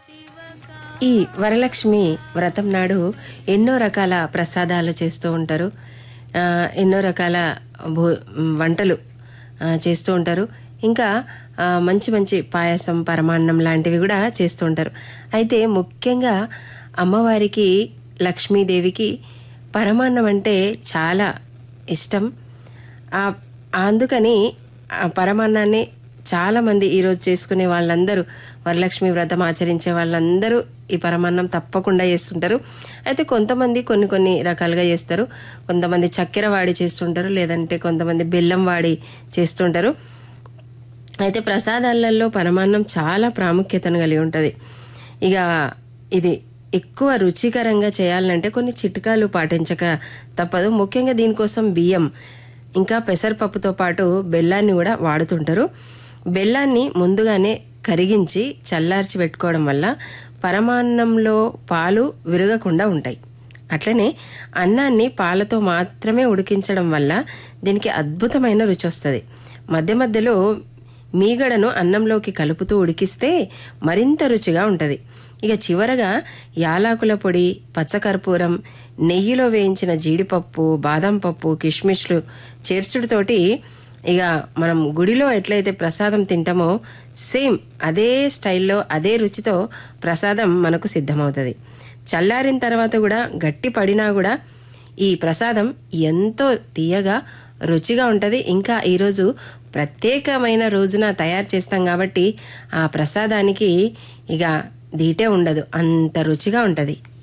ఈ వరలక్ష్మి వ్రతం నాడు ఎన్నో రకాల ప్రసాదాలు చేస్తూ ఉంటారు ఆ, ఎన్నో రకాల భో వంటలు ఆ, చేస్తూ ఉంటారు ఇంకా ఆ, మంచి మంచి పాయసం పరమాన్నం లాంటివి కూడా చేస్తూ ఉంటారు అయితే ముఖ్యంగా అమ్మవారికి లక్ష్మీదేవికి పరమాన్నం అంటే చాలా ఇష్టం ఆ అందుకని ఆ పరమాన్నాన్ని చాలా మంది ఈరోజు చేసుకునే వాళ్ళందరూ వరలక్ష్మి వ్రతం ఆచరించే వాళ్ళందరూ ఈ పరమాన్నం తప్పకుండా చేస్తుంటారు అయితే కొంతమంది కొన్ని కొన్ని రకాలుగా చేస్తారు కొంతమంది చక్కెర వాడి చేస్తుంటారు లేదంటే కొంతమంది బెల్లం వాడి చేస్తుంటారు అయితే ప్రసాదాలలో పరమాన్నం చాలా ప్రాముఖ్యతను కలిగి ఉంటుంది ఇక ఇది ఎక్కువ రుచికరంగా చేయాలంటే కొన్ని చిట్కాలు పాటించక తప్పదు ముఖ్యంగా దీనికోసం బియ్యం ఇంకా పెసరపప్పుతో పాటు బెల్లాన్ని కూడా వాడుతుంటారు బెల్లాన్ని ముందుగానే కరిగించి చల్లార్చి పెట్టుకోవడం వల్ల పరమాన్నంలో పాలు విరగకుండా ఉంటాయి అట్లనే అన్నాన్ని పాలతో మాత్రమే ఉడికించడం వల్ల దీనికి అద్భుతమైన రుచి వస్తుంది మధ్య మధ్యలో మీగడను అన్నంలోకి కలుపుతూ ఉడికిస్తే మరింత రుచిగా ఉంటుంది ఇక చివరగా యాలాకుల పొడి పచ్చకర్పూరం నెయ్యిలో వేయించిన జీడిపప్పు బాదం పప్పు కిష్మిష్లు చేర్చుడుతోటి ఇక మనం గుడిలో ఎట్లయితే ప్రసాదం తింటామో సేమ్ అదే స్టైల్లో అదే రుచితో ప్రసాదం మనకు సిద్ధమవుతుంది చల్లారిన తర్వాత కూడా గట్టి పడినా కూడా ఈ ప్రసాదం ఎంతో తీయగా రుచిగా ఉంటుంది ఇంకా ఈరోజు ప్రత్యేకమైన రోజున తయారు చేస్తాం కాబట్టి ఆ ప్రసాదానికి ఇక దీటే ఉండదు అంత రుచిగా ఉంటుంది